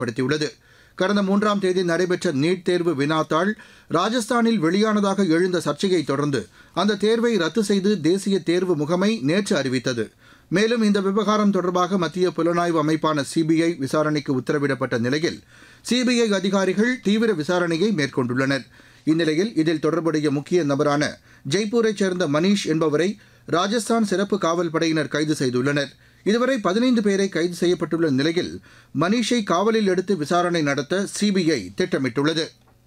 படுத்தியுள்ளது கடந்த மூன்றாம் தேதி நடைபெற்ற நீட் தேர்வு வினாத்தாள் ராஜஸ்தானில் வெளியானதாக எழுந்த சர்ச்சையை தொடர்ந்து அந்த தேர்வை ரத்து செய்து தேசிய தேர்வு முகமை நேற்று அறிவித்தது மேலும் இந்த விவகாரம் தொடர்பாக மத்திய புலனாய்வு அமைப்பான சிபிஐ விசாரணைக்கு உத்தரவிடப்பட்ட நிலையில் சிபிஐ அதிகாரிகள் தீவிர விசாரணையை மேற்கொண்டுள்ளனர் இந்நிலையில் இதில் தொடர்புடைய முக்கிய நபரான ஜெய்ப்பூரைச் சேர்ந்த மணீஷ் என்பவரை ராஜஸ்தான் சிறப்பு காவல் படையினர் கைது செய்துள்ளனர் இதுவரை பதினைந்து பேரை கைது செய்யப்பட்டுள்ள நிலையில் மணீஷை காவலில் எடுத்து விசாரணை நடத்த சிபிஐ திட்டமிட்டுள்ளது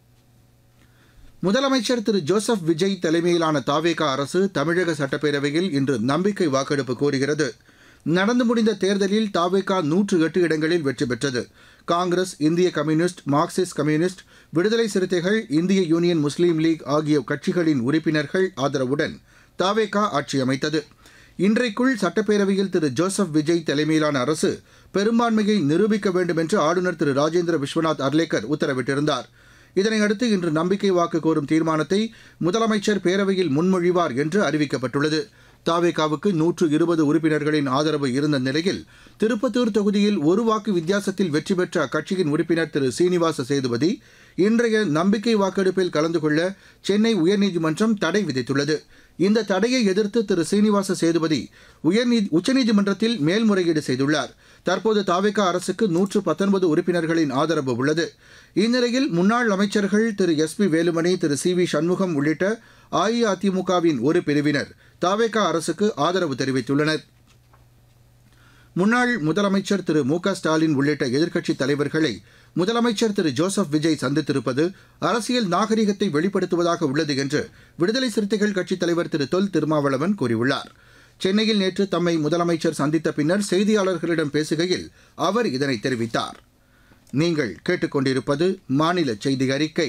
முதலமைச்சர் திரு ஜோசப் விஜய் தலைமையிலான தாவேகா அரசு தமிழக சட்டப்பேரவையில் இன்று நம்பிக்கை வாக்கெடுப்பு கோருகிறது நடந்து முடிந்த தேர்தலில் தாவேகா நூற்று எட்டு இடங்களில் வெற்றி பெற்றது காங்கிரஸ் இந்திய கம்யூனிஸ்ட் மார்க்சிஸ்ட் கம்யூனிஸ்ட் விடுதலை சிறுத்தைகள் இந்திய யூனியன் முஸ்லீம் லீக் ஆகிய கட்சிகளின் உறுப்பினர்கள் ஆதரவுடன் தாவேகா ஆட்சி அமைத்தது இன்றைக்குள் சட்டப்பேரவையில் திரு ஜோசப் விஜய் தலைமையிலான அரசு பெரும்பான்மையை நிரூபிக்க வேண்டும் என்று ஆளுநர் திரு ராஜேந்திர விஸ்வநாத் அர்லேக்கர் உத்தரவிட்டிருந்தார் இதனையடுத்து இன்று நம்பிக்கை வாக்கு கோரும் தீர்மானத்தை முதலமைச்சர் பேரவையில் முன்மொழிவார் என்று அறிவிக்கப்பட்டுள்ளது தாவேகாவுக்கு நூற்று இருபது உறுப்பினர்களின் ஆதரவு இருந்த நிலையில் திருப்பத்தூர் தொகுதியில் ஒரு வாக்கு வித்தியாசத்தில் வெற்றி பெற்ற அக்கட்சியின் உறுப்பினர் திரு சீனிவாச சேதுபதி இன்றைய நம்பிக்கை வாக்கெடுப்பில் கலந்து கொள்ள சென்னை உயர்நீதிமன்றம் தடை விதித்துள்ளது இந்த தடையை எதிர்த்து திரு சீனிவாச சேதுபதி உயர்நீதி உச்சநீதிமன்றத்தில் மேல்முறையீடு செய்துள்ளார் தற்போது தாவேகா அரசுக்கு நூற்று பத்தொன்பது உறுப்பினர்களின் ஆதரவு உள்ளது இந்நிலையில் முன்னாள் அமைச்சர்கள் திரு எஸ் பி வேலுமணி திரு சி வி சண்முகம் உள்ளிட்ட அஇஅதிமுகவின் ஒரு பிரிவினர் தாவேகா அரசுக்கு ஆதரவு தெரிவித்துள்ளனர் முன்னாள் முதலமைச்சர் திரு மு க ஸ்டாலின் உள்ளிட்ட எதிர்க்கட்சித் தலைவர்களை முதலமைச்சர் திரு ஜோசப் விஜய் சந்தித்திருப்பது அரசியல் நாகரிகத்தை வெளிப்படுத்துவதாக உள்ளது என்று விடுதலை சிறுத்தைகள் கட்சித் தலைவர் திரு தொல் திருமாவளவன் கூறியுள்ளார் சென்னையில் நேற்று தம்மை முதலமைச்சர் சந்தித்த பின்னர் செய்தியாளர்களிடம் பேசுகையில் அவர் இதனை தெரிவித்தார் நீங்கள் கேட்டுக்கொண்டிருப்பது மாநில செய்தி அறிக்கை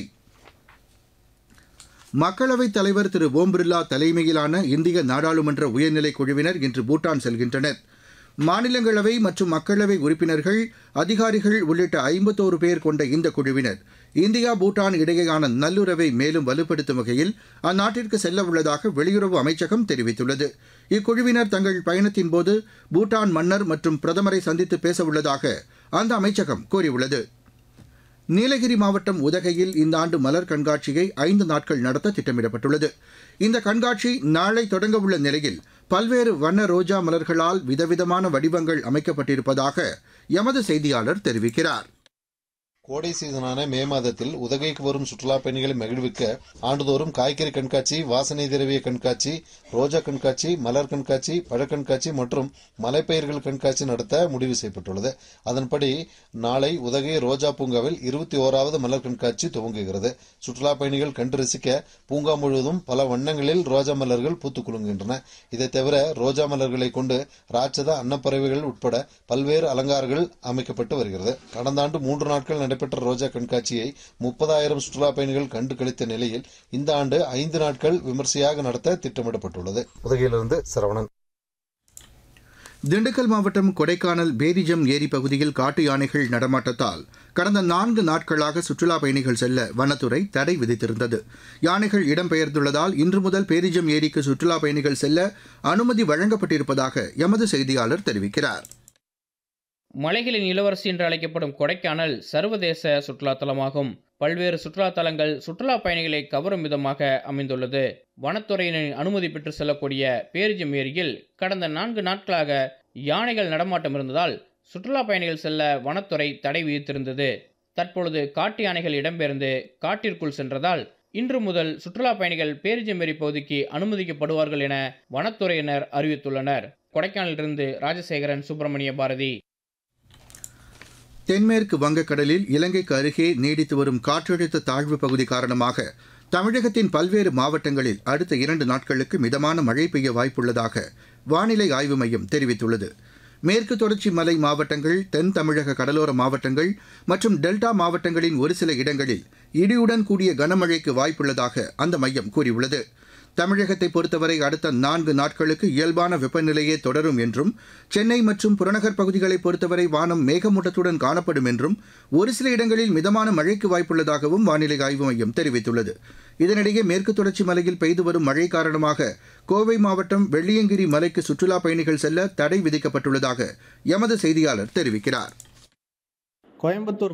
மக்களவைத் தலைவர் திரு ஓம் பிர்லா தலைமையிலான இந்திய நாடாளுமன்ற உயர்நிலைக் குழுவினர் இன்று பூட்டான் செல்கின்றனர் மாநிலங்களவை மற்றும் மக்களவை உறுப்பினர்கள் அதிகாரிகள் உள்ளிட்ட ஐம்பத்தோரு பேர் கொண்ட இந்த குழுவினர் இந்தியா பூட்டான் இடையேயான நல்லுறவை மேலும் வலுப்படுத்தும் வகையில் அந்நாட்டிற்கு செல்ல உள்ளதாக வெளியுறவு அமைச்சகம் தெரிவித்துள்ளது இக்குழுவினர் தங்கள் பயணத்தின் போது பூட்டான் மன்னர் மற்றும் பிரதமரை சந்தித்து பேச உள்ளதாக அந்த அமைச்சகம் கூறியுள்ளது நீலகிரி மாவட்டம் உதகையில் இந்த ஆண்டு மலர் கண்காட்சியை ஐந்து நாட்கள் நடத்த திட்டமிடப்பட்டுள்ளது இந்த கண்காட்சி நாளை தொடங்கவுள்ள நிலையில் பல்வேறு வண்ண ரோஜா மலர்களால் விதவிதமான வடிவங்கள் அமைக்கப்பட்டிருப்பதாக எமது செய்தியாளர் தெரிவிக்கிறார் கோடை சீசனான மே மாதத்தில் உதகைக்கு வரும் சுற்றுலா பயணிகளை மகிழ்விக்க ஆண்டுதோறும் காய்கறி கண்காட்சி வாசனை திரவிய கண்காட்சி ரோஜா கண்காட்சி மலர் கண்காட்சி பழக்கண்காட்சி மற்றும் மலைப்பயிர்கள் கண்காட்சி நடத்த முடிவு செய்யப்பட்டுள்ளது அதன்படி நாளை உதகை ரோஜா பூங்காவில் இருபத்தி ஓராவது மலர் கண்காட்சி துவங்குகிறது சுற்றுலா பயணிகள் கண்டு ரசிக்க பூங்கா முழுவதும் பல வண்ணங்களில் ரோஜா மலர்கள் பூத்துக் குலுங்குகின்றன இதை தவிர ரோஜா மலர்களை கொண்டு ராட்சத அன்னப்பறவைகள் உட்பட பல்வேறு அலங்காரங்கள் அமைக்கப்பட்டு வருகிறது கடந்த ஆண்டு மூன்று நாட்கள் நடைபெற்ற ரோஜா கண்காட்சியை முப்பதாயிரம் சுற்றுலா பயணிகள் கண்டு கழித்த நிலையில் இந்த ஆண்டு ஐந்து நாட்கள் விமர்சையாக நடத்த திட்டமிடப்பட்டுள்ளது உதகையிலிருந்து சரவணன் திண்டுக்கல் மாவட்டம் கொடைக்கானல் பேரிஜம் ஏரி பகுதியில் காட்டு யானைகள் நடமாட்டத்தால் கடந்த நான்கு நாட்களாக சுற்றுலா பயணிகள் செல்ல வனத்துறை தடை விதித்திருந்தது யானைகள் இடம்பெயர்ந்துள்ளதால் இன்று முதல் பேரிஜம் ஏரிக்கு சுற்றுலா பயணிகள் செல்ல அனுமதி வழங்கப்பட்டிருப்பதாக எமது செய்தியாளர் தெரிவிக்கிறார் மலைகளின் இளவரசி என்று அழைக்கப்படும் கொடைக்கானல் சர்வதேச சுற்றுலா தலமாகும் பல்வேறு சுற்றுலா தலங்கள் சுற்றுலா பயணிகளை கவரும் விதமாக அமைந்துள்ளது வனத்துறையினரின் அனுமதி பெற்று செல்லக்கூடிய பேரிஜம் ஏரியில் கடந்த நான்கு நாட்களாக யானைகள் நடமாட்டம் இருந்ததால் சுற்றுலா பயணிகள் செல்ல வனத்துறை தடை விதித்திருந்தது தற்பொழுது காட்டு யானைகள் இடம்பெயர்ந்து காட்டிற்குள் சென்றதால் இன்று முதல் சுற்றுலா பயணிகள் பேரிஜம் ஏரி பகுதிக்கு அனுமதிக்கப்படுவார்கள் என வனத்துறையினர் அறிவித்துள்ளனர் கொடைக்கானலிலிருந்து ராஜசேகரன் சுப்பிரமணிய பாரதி தென்மேற்கு வங்கக்கடலில் இலங்கைக்கு அருகே நீடித்து வரும் காற்றழுத்த தாழ்வு பகுதி காரணமாக தமிழகத்தின் பல்வேறு மாவட்டங்களில் அடுத்த இரண்டு நாட்களுக்கு மிதமான மழை பெய்ய வாய்ப்புள்ளதாக வானிலை ஆய்வு மையம் தெரிவித்துள்ளது மேற்கு தொடர்ச்சி மலை மாவட்டங்கள் தென் தமிழக கடலோர மாவட்டங்கள் மற்றும் டெல்டா மாவட்டங்களின் ஒரு சில இடங்களில் இடியுடன் கூடிய கனமழைக்கு வாய்ப்புள்ளதாக அந்த மையம் கூறியுள்ளது தமிழகத்தை பொறுத்தவரை அடுத்த நான்கு நாட்களுக்கு இயல்பான வெப்பநிலையே தொடரும் என்றும் சென்னை மற்றும் புறநகர் பகுதிகளை பொறுத்தவரை வானம் மேகமூட்டத்துடன் காணப்படும் என்றும் ஒரு சில இடங்களில் மிதமான மழைக்கு வாய்ப்புள்ளதாகவும் வானிலை ஆய்வு மையம் தெரிவித்துள்ளது இதனிடையே மேற்கு தொடர்ச்சி மலையில் பெய்து வரும் மழை காரணமாக கோவை மாவட்டம் வெள்ளியங்கிரி மலைக்கு சுற்றுலா பயணிகள் செல்ல தடை விதிக்கப்பட்டுள்ளதாக எமது செய்தியாளர் தெரிவிக்கிறார் கோயம்புத்தூர்